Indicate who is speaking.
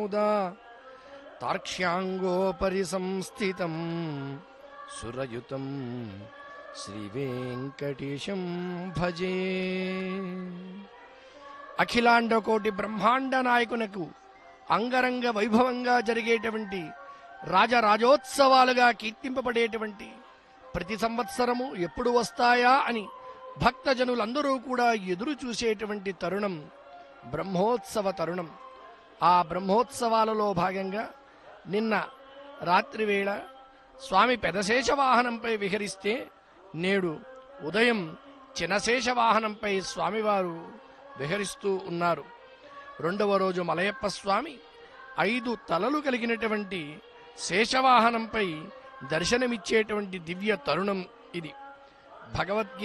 Speaker 1: ముదా తార్క్ష్యాంగోపరి సంస్థితం సురయుతం శ్రీవేంకటేశం భజే అఖిలాండ కోటి బ్రహ్మాండ నాయకునకు అంగరంగ వైభవంగా జరిగేటువంటి రాజరాజోత్సవాలుగా కీర్తింపబడేటువంటి ప్రతి సంవత్సరము ఎప్పుడు వస్తాయా అని భక్తజనులందరూ కూడా ఎదురు చూసేటువంటి తరుణం బ్రహ్మోత్సవ తరుణం ఆ బ్రహ్మోత్సవాలలో భాగంగా నిన్న రాత్రివేళ స్వామి పెదశేష వాహనంపై విహరిస్తే నేడు ఉదయం చినశేష వాహనంపై స్వామివారు విహరిస్తూ ఉన్నారు రెండవ రోజు మలయప్ప స్వామి ఐదు తలలు కలిగినటువంటి శేషవాహనంపై దర్శనమిచ్చేటువంటి దివ్య తరుణం ఇది భగవద్గీత